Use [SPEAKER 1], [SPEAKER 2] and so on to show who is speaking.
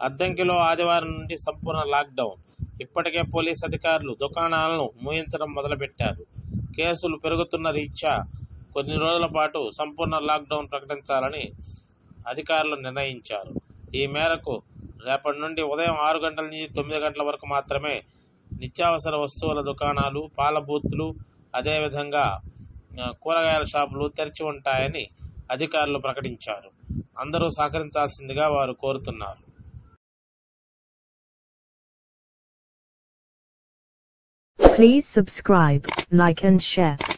[SPEAKER 1] అద్దంకిలో ఆదివారం నుండి సంపూర్ణ లాక్డౌన్ ఇప్పటికే పోలీస్ అధికారులు దుకాణాలను మూయించడం మొదలుపెట్టారు కేసులు పెరుగుతున్న రీత్యా కొన్ని రోజుల పాటు సంపూర్ణ లాక్డౌన్ ప్రకటించాలని అధికారులు నిర్ణయించారు ఈ మేరకు రేపటి నుండి ఉదయం ఆరు గంటల నుంచి తొమ్మిది గంటల వరకు మాత్రమే నిత్యావసర వస్తువుల దుకాణాలు పాల బూత్లు అదేవిధంగా ఆ, కూరగాయల షాపులు తెరిచి ఉంటాయని అధికారులు ప్రకటించారు అందరూ సహకరించాల్సిందిగా వారు కోరుతున్నారు
[SPEAKER 2] Please subscribe, like and share.